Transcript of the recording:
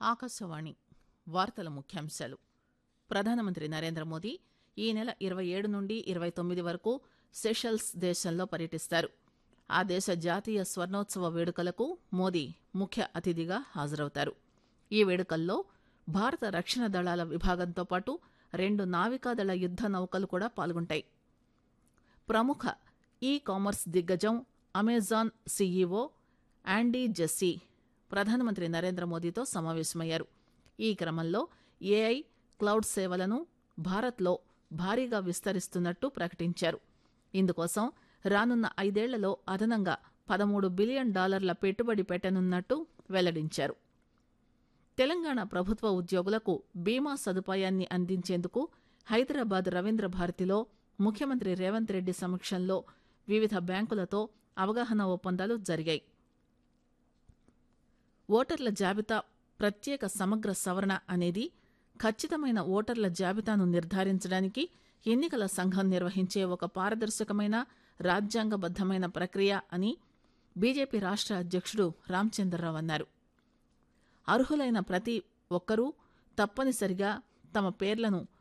ఆకాశవాణి వార్తల ముఖ్యాంశాలు ప్రధానమంత్రి నరేంద్ర మోదీ ఈ నెల ఇరవై ఏడు నుండి ఇరవై తొమ్మిది వరకు సెషల్స్ దేశంలో పర్యటిస్తారు ఆ దేశ జాతీయ స్వర్ణోత్సవ వేడుకలకు మోదీ ముఖ్య అతిథిగా హాజరవుతారు ఈ వేడుకల్లో భారత రక్షణ దళాల విభాగంతో పాటు రెండు నావికాదళ యుద్ద నౌకలు కూడా పాల్గొంటాయి ప్రముఖ ఈ కామర్స్ దిగ్గజం అమెజాన్ సీఈఓ యాండీ జెస్సీ ప్రధానమంత్రి నరేంద్ర మోదీతో సమావేశమయ్యారు ఈ క్రమంలో ఏఐ క్లౌడ్ సేవలను భారత్లో భారీగా విస్తరిస్తున్నట్టు ప్రకటించారు ఇందుకోసం రానున్న ఐదేళ్లలో అదనంగా పదమూడు బిలియన్ డాలర్ల పెట్టుబడి పెట్టనున్నట్టు వెల్లడించారు తెలంగాణ ప్రభుత్వ ఉద్యోగులకు బీమా సదుపాయాన్ని అందించేందుకు హైదరాబాద్ రవీంద్ర భారతిలో ముఖ్యమంత్రి రేవంత్ రెడ్డి సమక్షంలో వివిధ బ్యాంకులతో అవగాహన ఒప్పందాలు జరిగాయి ఓటర్ల జాబితా ప్రత్యేక సమగ్ర సవరణ అనేది ఖచ్చితమైన ఓటర్ల జాబితాను నిర్ధారించడానికి ఎన్నికల సంఘం నిర్వహించే ఒక పారదర్శకమైన రాజ్యాంగబద్దమైన ప్రక్రియ అని బీజేపీ రాష్ట్ర అధ్యక్షుడు రామచంద్రరావు అన్నారు అర్హులైన ప్రతి ఒక్కరూ తప్పనిసరిగా తమ పేర్లను